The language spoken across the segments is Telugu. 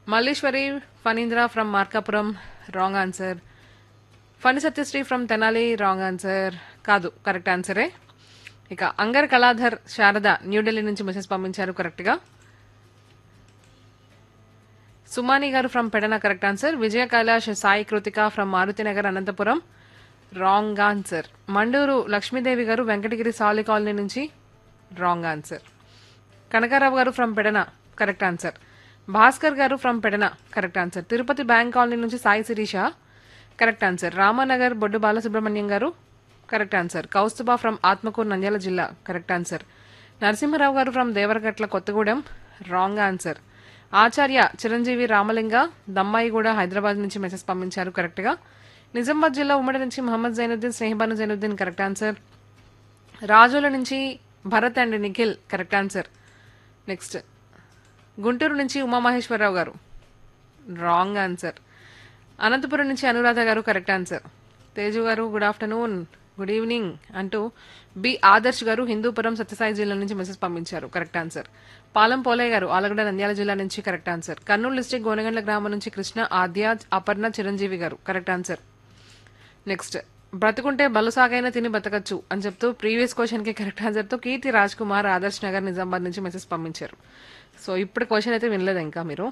Malleswari Phanindra from Markapuram wrong answer Phani Satyasri from Tenali wrong answer కాదు కరెక్ట్ ఆన్సరే ఇక అంగర్ కళాధర్ శారద న్యూఢిల్లీ నుంచి మెసేజ్ పంపించారు కరెక్ట్గా సుమాని గారు from Pedana correct answer Vijaya Kailash Sai Kruthika from Marutinagar Anantapuram wrong answer Manduru Lakshmidevi గారు వెంకటగిరి సాలి కాలనీ నుంచి రాంగ్ ఆన్సర్ కనకారావు గారు from Pedana correct answer Bhaskar గారు from Pedana correct answer Tirupati bank colony నుంచి సాయి శిరీష కరెక్ట్ ఆన్సర్ రామానగర్ బొడ్డు బాలసుబ్రహ్మణ్యం గారు correct answer Kaustubha from Atmakur Nandyal జిల్లా కరెక్ట్ ఆన్సర్ నరసింహారావు గారు from Devaragatla Kothagudem wrong answer Acharya Chiranjeevi Ramalinga Dammaiguda Hyderabad నుంచి మెసేజ్ పంపించారు కరెక్ట్గా నిజామాబాద్ జిల్లా ఉమ్మడి నుంచి మహమ్మద్ జైనుద్దీన్ స్నేహబాను జైనుద్దీన్ కరెక్ట్ ఆన్సర్ రాజుల నుంచి Bharat and Nikhil correct answer next Guntur నుంచి ఉమామహేశ్వరరావు గారు రాంగ్ ఆన్సర్ అనంతపురం నుంచి అనురాధ గారు కరెక్ట్ ఆన్సర్ తేజు గారు గుడ్ ఆఫ్టర్నూన్ గుడ్ ఈవినింగ్ అంటూ బి ఆదర్శ్ గారు హిందూపురం సత్యసాయి జిల్లా నుంచి మెసేజ్ పంపించారు కరెక్ట్ ఆన్సర్ పాలం పోలయ్య గారు ఆలగడ్డ నంద్యాల జిల్లా నుంచి correct answer Kurnool district Gonagandla గ్రామం నుంచి కృష్ణ ఆద్య అపర్ణ చిరంజీవి గారు కరెక్ట్ ఆన్సర్ నెక్స్ట్ బ్రతుకుంటే బలుసాగైనా తిని బతకచ్చు అని చెప్తూ ప్రీవియస్ క్వశ్చన్కి కరెక్ట్ ఆన్సర్తో కీర్తి రాజ్ కుమార్ ఆదర్శ్ నగర్ నిజామాబాద్ నుంచి మెసేజ్ పంపించారు సో ఇప్పుడు క్వశ్చన్ అయితే వినలేదు ఇంకా మీరు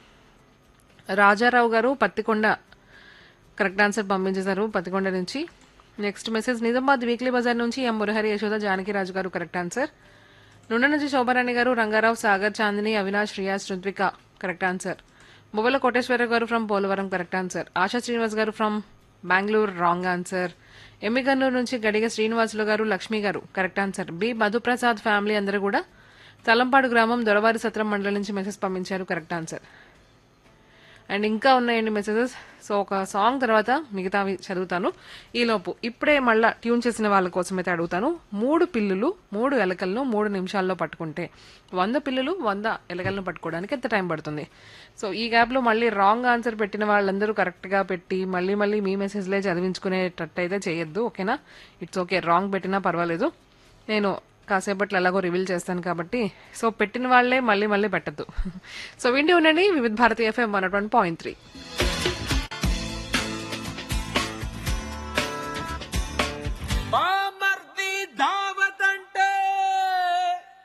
రాజారావు గారు పత్తికొండ కరెక్ట్ ఆన్సర్ పంపించేశారు పత్తికొండ నుంచి నెక్స్ట్ మెసేజ్ నిజామాబాద్ వీక్లీ బజార్ నుంచి ఎం మురహరి యశోద జానకిరాజు గారు కరెక్ట్ ఆన్సర్ నుండి నుంచి శోభారాణి గారు రంగారావు సాగర్ చాందిని అవినాష్ రియాజ్ రుద్విక కరెక్ట్ ఆన్సర్ మువ్వల కోటేశ్వర గారు from Polavaram correct answer Asha Srinivas గారు from Bengaluru wrong answer Yemmiganur నుంచి గడిగ శ్రీనివాసులు గారు లక్ష్మి గారు correct answer B Madhuprasad family అందరూ కూడా తలంపాడు గ్రామం దొరవారి సత్రం మండలం నుంచి మెసేజ్ పంపించారు కరెక్ట్ ఆన్సర్ అండ్ ఇంకా ఉన్నాయండి మెసేజెస్ సో ఒక సాంగ్ తర్వాత మిగతావి చదువుతాను ఈలోపు ఇప్పుడే మళ్ళా ట్యూన్ చేసిన వాళ్ళ కోసం అయితే అడుగుతాను మూడు పిల్లులు మూడు ఎలకలను మూడు నిమిషాల్లో పట్టుకుంటే వంద పిల్లులు వంద ఎలకలను పట్టుకోవడానికి ఎంత టైం పడుతుంది సో ఈ గ్యాప్లో మళ్ళీ రాంగ్ ఆన్సర్ పెట్టిన వాళ్ళందరూ కరెక్ట్గా పెట్టి మళ్ళీ మళ్ళీ మీ మెసేజ్లే చదివించుకునేటట్టు అయితే చేయొద్దు ఓకేనా ఇట్స్ ఓకే రాంగ్ పెట్టినా పర్వాలేదు నేను కాసేపట్లో ఎలాగో రివీల్ చేస్తాను కాబట్టి సో పెట్టిన వాళ్ళే మళ్ళీ మళ్ళీ పెట్టద్దు సో వింటూ ఉండండి Vividh Bharati FM one point three